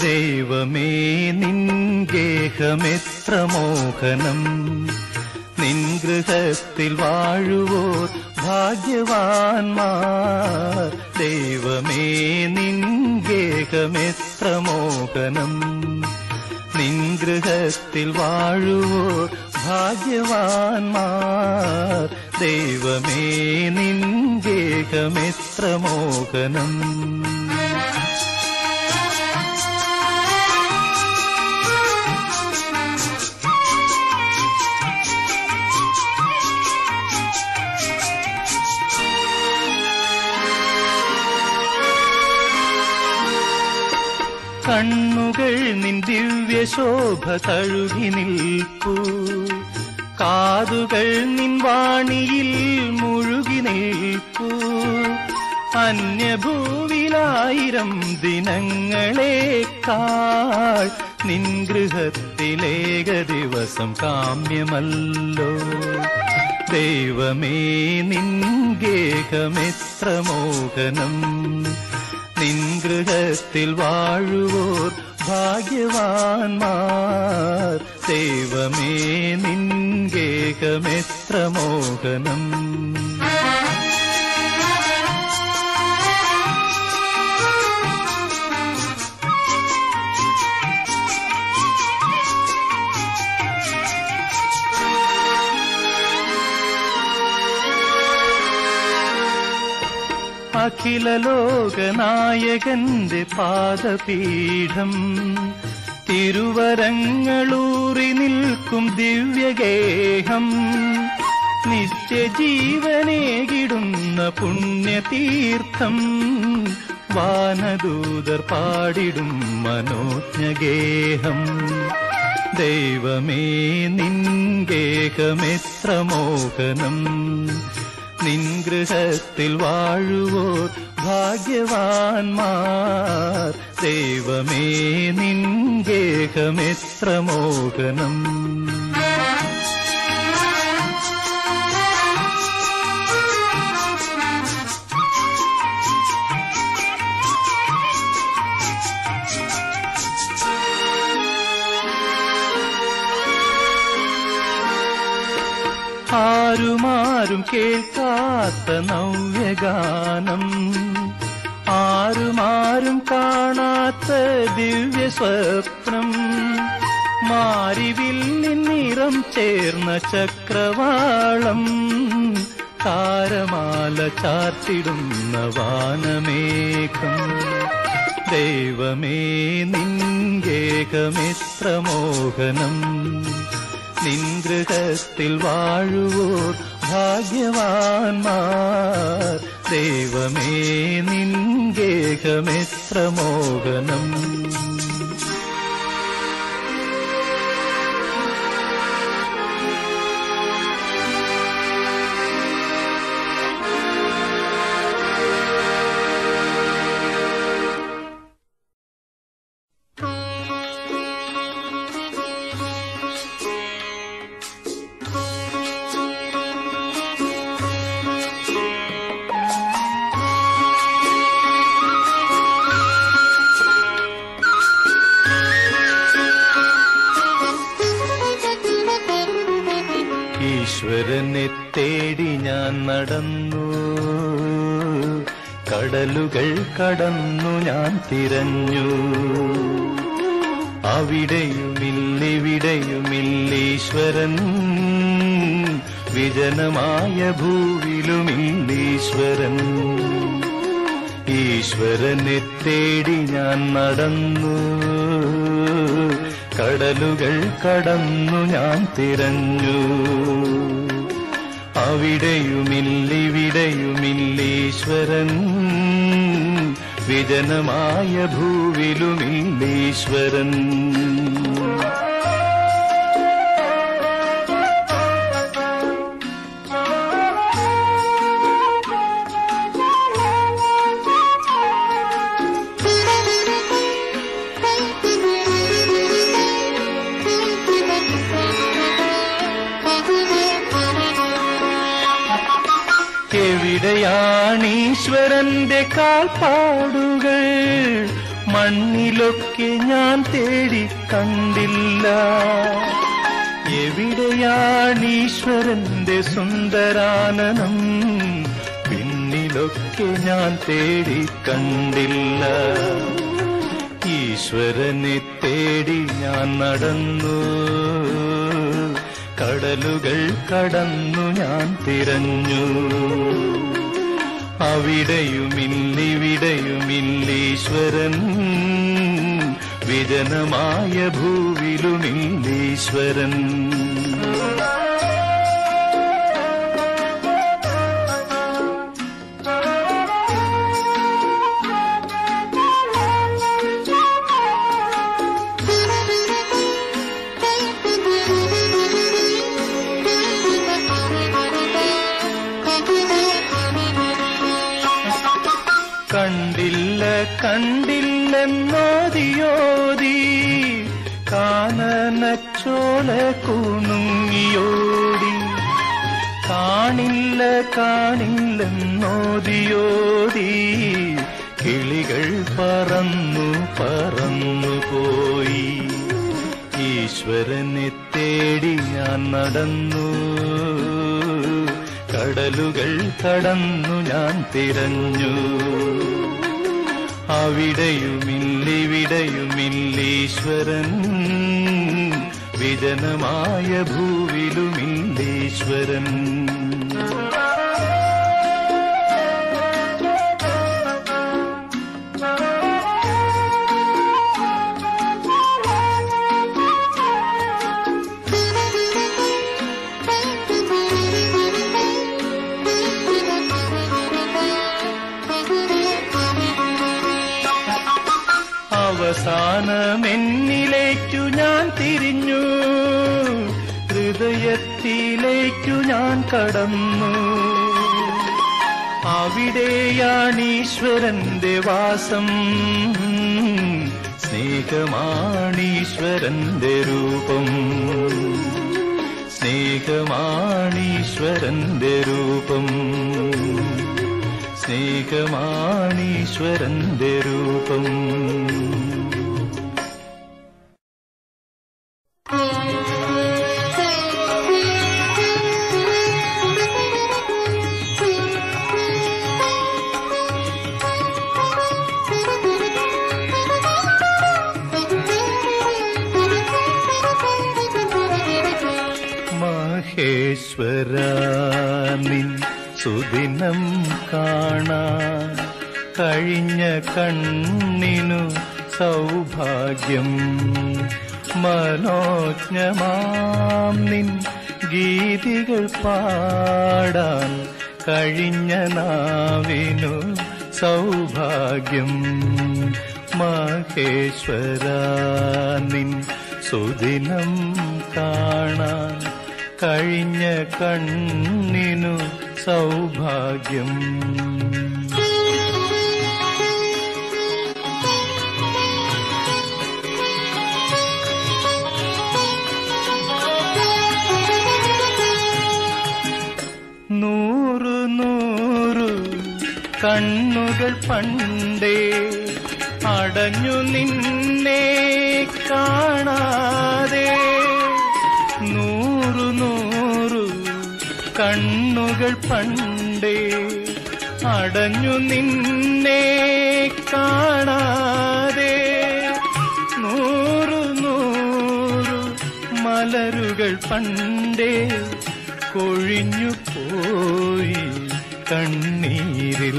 ദൈവമേ നിൻഗേഹമെത്ര മോഹനം നിൻ ഗൃഹത്തിൽ വാഴുവോർ ഭാഗ്യവാന്മാർ ദൈവമേ നിൻഗേഹമെത്ര മോഹനം നിൻ ഗൃഹത്തിൽ വാഴുവോർ ഭാഗ്യവാന്മാർ ദൈവമേ നിൻഗേഹമെത്ര മോഹനം കണ്ണുകൾ നിൻ ദിവ്യശോഭ തഴുകി നിൽപ്പൂ കാതുകൾ നിൻ വാണിയിൽ മുഴുകി നിൽപ്പൂ അന്യഭൂവിലായിരം ദിനങ്ങളേക്കാൾ നിൻ ഗൃഹത്തിലേക ദിവസം കാമ്യമല്ലോ ദൈവമേ നിൻ ഗേഹമെത്ര മോഹനം നിൻ ഗൃഹത്തിൽ വാഴുവോർ ഭാഗ്യവാന്മാർ ദൈവമേ നിൻ ഗേഹമെത്ര മോഹനം അഖില ലോകനായകന്റെ പാദപീഠം തിരുവരങ്ങളൂറി നിൽക്കും ദിവ്യഗേഹം നിത്യജീവനേകിടുന്ന പുണ്യതീർത്ഥം വാനദൂതർ പാടിടും മനോജ്ഞഗേഹം ദൈവമേ നിൻ ഗേഹമെത്ര മോഹനം നിൻ ഗൃഹത്തിൽ വാഴുവോർ ഭാഗ്യവാന്മാർ ദൈവമേ നിൻ ഗേഹമെത്ര മോഹനം ആരുമാരും കേൾക്കാത്ത നവ്യഗാനം ആരുമാരും കാണാത്ത ദിവ്യ സ്വപ്നം മാരിവില്ലിൻ നിറം ചേർന്ന ചക്രവാളം താരമാല ചാർത്തിടുന്ന വാനമേഘം ദൈവമേ നിൻ ഗേഹമെത്ര മോഹനം നിൻ ഗൃഹത്തിൽ വാഴുവോർ ഭാഗ്യവാന്മാർ ദൈവമേ നിൻ ഗേഹമെത്ര മോഹനം ഈശ്വരനെ തേടി ഞാൻ നടന്നു കടലുകൾ കടന്നു ഞാൻ തിരഞ്ഞു അവിടെയുമില്ലിവിടെയുമില്ലീശ്വരൻ വിജനമായ ഭൂവിലുമില്ലീശ്വരൻ ഈശ്വരനെ തേടി ഞാൻ നടന്നു കടലുകൾ കടന്നു ഞാൻ തിരഞ്ഞു അവിടെയുമില്ലിവിടെയുമില്ലീശ്വരൻ വിജനമായ ഭൂവിലുമില്ലീശ്വരൻ എവിടെയാണീശ്വരന്റെ കാൽപ്പാടുകൾ മണ്ണിലൊക്കെ ഞാൻ തേടി കണ്ടില്ല എവിടെയാണീശ്വരന്റെ സുന്ദരാനനം പിന്നിലൊക്കെ ഞാൻ തേടി കണ്ടില്ല ഈശ്വരനെ തേടി ഞാൻ നടന്നു കടലുകൾ കടന്നു ഞാൻ തിരഞ്ഞു അവിടെയുമില്ലിവിടെയുമില്ലീശ്വരൻ വിജനമായ ഭൂവിലുമില്ലീശ്വരൻ കണ്ടില്ല കണ്ടില്ലെന്നോതിയോതി കാനനച്ചോല കുണുങ്ങിയോടി കാണില്ല കാണില്ലെന്നോതിയോതി കിളികൾ പറന്നു പറന്നു പോയി ഈശ്വരനെ തേടി ഞാൻ നടന്നു കടലുകൾ കടന്നു ഞാൻ തിരഞ്ഞു അവിടെയുമില്ലിവിടെയുമില്ലീശ്വരൻ വിജനമായ ഭൂവിലുമില്ലീശ്വരൻ അവസാനമെന്നിലേക്കു ഞാൻ തിരിഞ്ഞു ഹൃദയത്തിലേക്കു ഞാൻ കടന്നു അവിടെയാണീശ്വരന്റെ വാസം സ്നേഹമാണീശ്വരന്റെ രൂപം സ്നേഹമാണീശ്വരന്റെ രൂപം സ്നേഹമാണീശ്വരന്റെ രൂപം മഹേശ്വര നിൻ സുദിനം കാണാൻ കഴിഞ്ഞ കണ്ണിനു സൗഭാഗ്യം മനോജ്ഞമാം നിൻ ഗീതികൾ പാടാൻ കഴിഞ്ഞ നാവിനു സൗഭാഗ്യം മഹേശ്വര നിൻ സുദിനം കാണാൻ കഴിഞ്ഞ കണ്ണിനു സൗഭാഗ്യം നൂറു നൂറു കണ്ണുകൾ പണ്ടേ അടഞ്ഞു നിന്നെ കാണാതെ നൂറു നൂറു കണ്ണുകൾ പണ്ടേ അടഞ്ഞു നിന്നെ കാണാതെ നൂറു നൂറു മലരുകൾ പണ്ടേ കൊഴിഞ്ഞു പോയി കണ്ണീരിൽ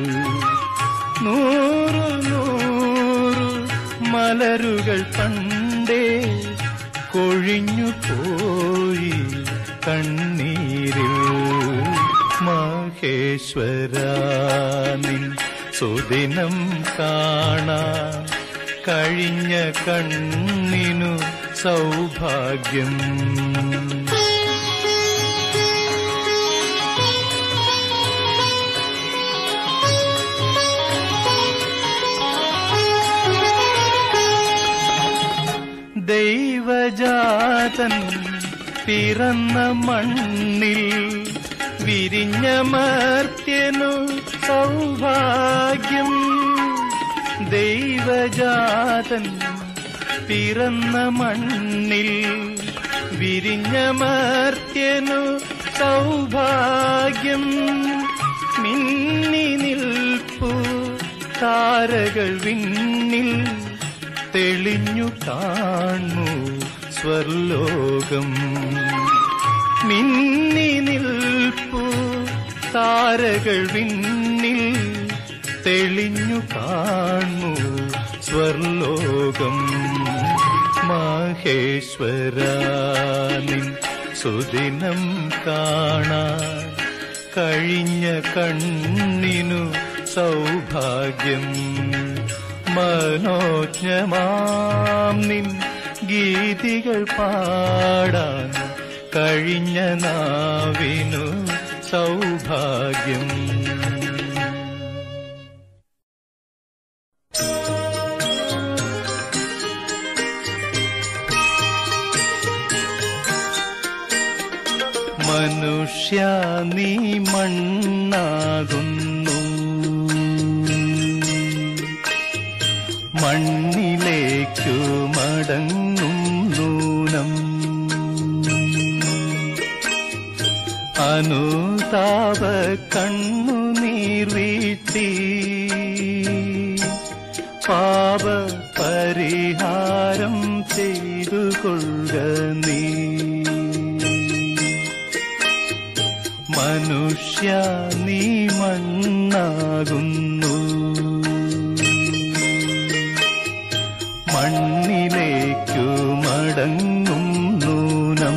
നൂറു നൂറു മലരുകൾ പണ്ടേ കൊഴിഞ്ഞു പോയി കണ്ണീരിൽ മഹേശ്വര നിൻ സുദിനം കാണാൻ കഴിഞ്ഞ കണ്ണിനു സൗഭാഗ്യം ദൈവജാതൻ പിറന്ന മണ്ണിൽ വിരിഞ്ഞ മർത്യനു സൗഭാഗ്യം ദൈവജാതൻ പിറന്ന മണ്ണിൽ വിരിഞ്ഞ മർത്യനു സൗഭാഗ്യം മിന്നി നിൽപ്പു താരകൾ വിണ്ണിൽ തെളിഞ്ഞു കാണു സ്വർലോകം മിന്നി നിൽപ്പു താരകൾ വിണ്ണിൽ തെളിഞ്ഞു കാണു സ്വർലോകം മഹേശ്വരാനിൻ സുദിനം കാണാൻ കഴിഞ്ഞ കണ്ണിനു സൗഭാഗ്യം മനോജ്ഞമാം നിൻ ഗീതികൾ പാടാൻ കഴിഞ്ഞ നാവിനു സൗഭാഗ്യം മനുഷ്യ നീ മണ്ണാകുന്നു മണ്ണിലേക്കു മടങ്ങും നൂനം അനുതാപ കണ്ണുനീർ വീഴ്ത്തി പാപ പരിഹാരം ചെയ്തു കൊള്ളുക നീ മനുഷ്യ നീ മണ്ണാകുന്നു മണ്ണിലേക്കു മടങ്ങും നൂനം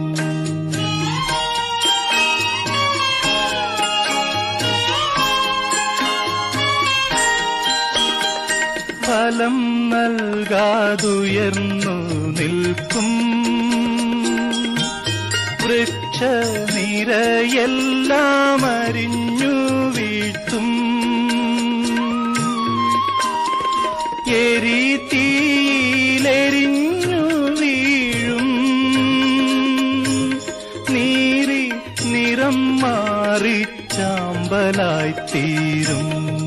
ഫലം നൽകാതുയർന്നു നിൽക്കും വൃക്ഷ നിരയെല്ലാം അരിഞ്ഞു വീഴ്ത്തും എരി തീയിലെരിഞ്ഞു വീഴും നീരി നിറം മാറി ചാമ്പലായിത്തീരും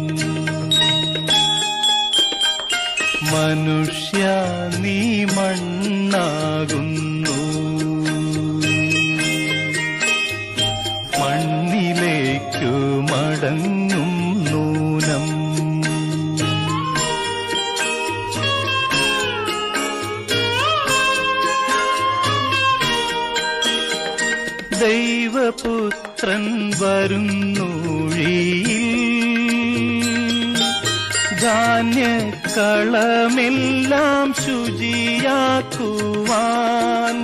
മനുഷ്യ നീ മണ്ണാകുന്നു മണ്ണിലേക്കു മടങ്ങും നൂനം ദൈവപുത്രൻ വരുന്നൂഴിയിൽ ധാന്യക്കളമെല്ലാം ശുചിയാക്കുവാൻ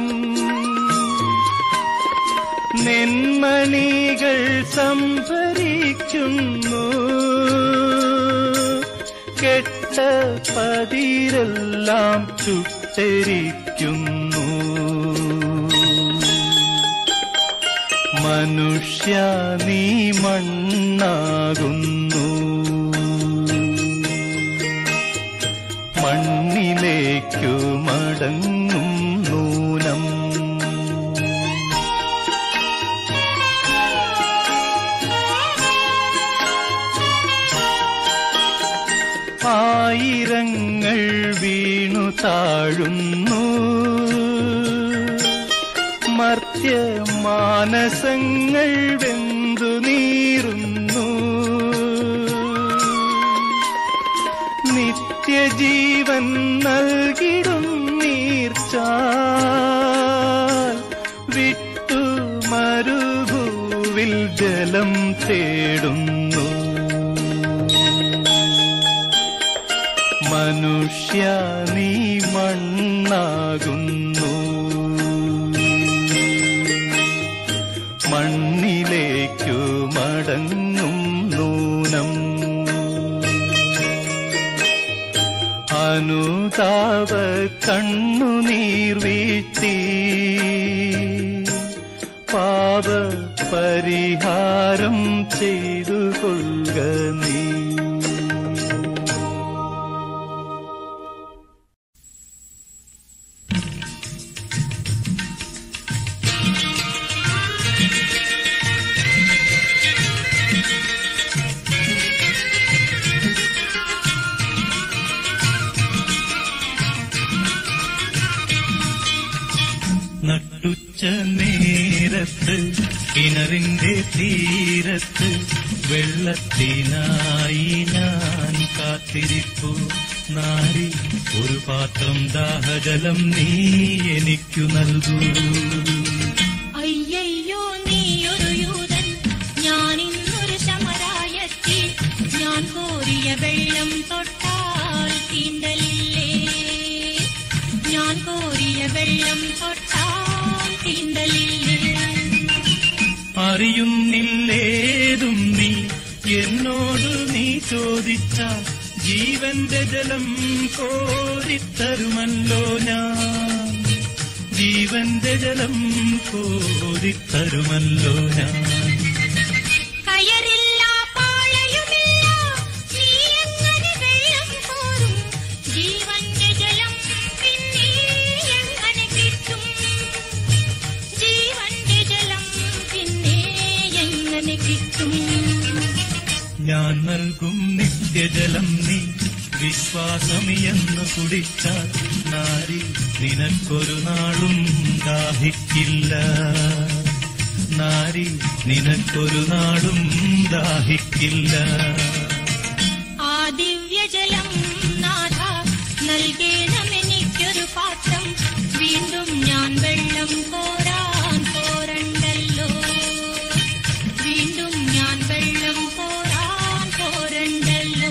നെന്മണികൾ സംഭരിക്കുന്നു കെട്ട പതിരെല്ലാം ചുട്ടരിക്കുന്നു മനുഷ്യ നീ മണ്ണാകുന്നു മണ്ണിലേക്കു മടങ്ങും നൂനം ആയിരങ്ങൾ വീണു താഴുന്നു മർത്യ മാനസങ്ങൾ വെന്തു നീറുന്നു നിത്യജീവൻ നൽകിടും നീർച്ചാൽ വിട്ടു മരുഭൂവിൽ ജലം തേടുന്നു മനുഷ്യ നീ മണ്ണാകുന്നു മണ്ണിലേക്കു മടങ്ങും നൂനം അനുതാപ കണ്ണുനീർ വീഴ്ത്തി പാപ പരിഹാരം ചെയ്തു കൊള്ളുക നീ കൊതിച്ച നേരത്ത് കിണറിന്റെ തീരത്ത് വെള്ളത്തിനായി ഞാൻ കാത്തിരിപ്പു നാരി ഒരു പാത്രം ദാഹജലം നീ എനിക്കു നൽകൂ അയ്യയ്യോ നീയൊരു യൂതൻ ഞാൻ ഇന്നൊരു ശമരായെത്തി ഞാൻ കോരിയ വെള്ളം തൊട്ടാൽ തീണ്ടലില്ലേ ഞാൻ കോരിയ വെള്ളം തൊട്ടാൽ തീണ്ടലില്ലേ അറിയുന്നില്ലേതും നീ എന്നോട് നീ ചോദിച്ച ജീവന്റെ ജലം കോരിത്തരുമല്ലോ ഞാൻ ജീവന്റെ ജലം കോരിത്തരുമല്ലോ ഞാൻ കയറില്ല പാളയുമില്ല നീ എങ്ങനെ വെള്ളം കോരും ജീവന്റെ ജലം പിന്നെ എങ്ങനെ കിട്ടും ജീവന്റെ ജലം പിന്നെ എങ്ങനെ കിട്ടും ഞാൻ നൽകും നിത്യജലം നീ വിശ്വാസമിയെന്ന് കുടിച്ചാൽ നാരി നിനക്കൊരു നാളും ദാഹിക്കില്ല നാരി നിനക്കൊരു നാളും ദാഹിക്കില്ല ആ ദിവ്യജലം നാഥ നൽകേണമെനിക്കൊരു പാത്രം വീണ്ടും ഞാൻ വെള്ളം കോരാൻ പോരണ്ടല്ലോ വീണ്ടും ഞാൻ വെള്ളം കോരാൻ പോരണ്ടല്ലോ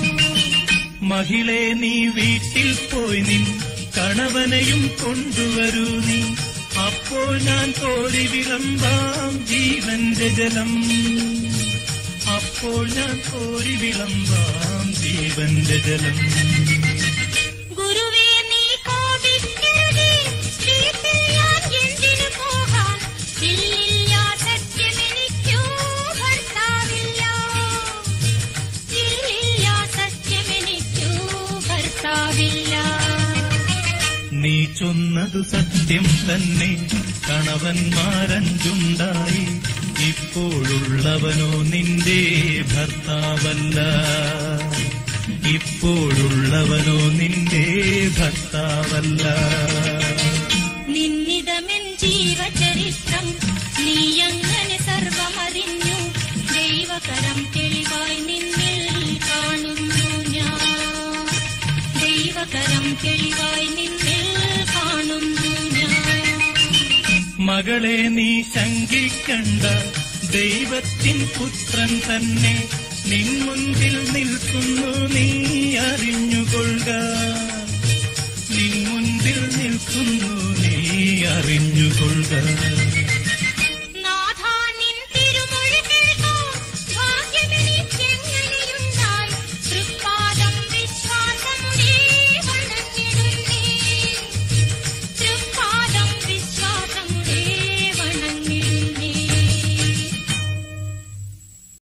മഹിളെ നീ വീട്ടിൽ പോയി നിൻ കണവനെയും കൊണ്ടുവരൂ നീ അപ്പോൾ ഞാൻ കോരി വിളമ്പാം ജീവന്റെ ജലം അപ്പോൾ ഞാൻ കോരി വിളമ്പാം ജീവന്റെ ജലം ഗുരുവേ നീ കോപിക്കരുതേ വീട്ടിൽ ഞാൻ എന്തിനു പോകാൻ ഇല്ലില്ല സത്യമെനിക്കു ഭർത്താവില്ല ഇല്ലില്ല സത്യമെനിക്കു ഭർത്താവില്ല നീ ചൊന്നതു സത്യം തന്നെ കണവന്മാരഞ്ചുണ്ടായി ഇപ്പോഴുള്ളവനോ നിന്റെ ഭർത്താവല്ല ഇപ്പോഴുള്ളവനോ നിന്റെ ഭർത്താവല്ല നിന്നിതമെൻ ജീവചരിത്രം നീയങ്ങനെ സർവമറിഞ്ഞു ദൈവകരം തെളിവായി നിന്നിൽ കാണുന്നു ഞാൻ ദൈവകരം തെളിവായി നിന്നിൽ കാണുന്നു ഞാൻ മകളെ നീ ശങ്കിക്കണ്ട ദൈവത്തിൻ പുത്രൻ തന്നെ നിൻ മുൻപിൽ നിൽക്കുന്നു നീ അറിഞ്ഞുകൊള്ളുക നിൻ മുൻപിൽ നിൽക്കുന്നു നീ അറിഞ്ഞുകൊള്ളുക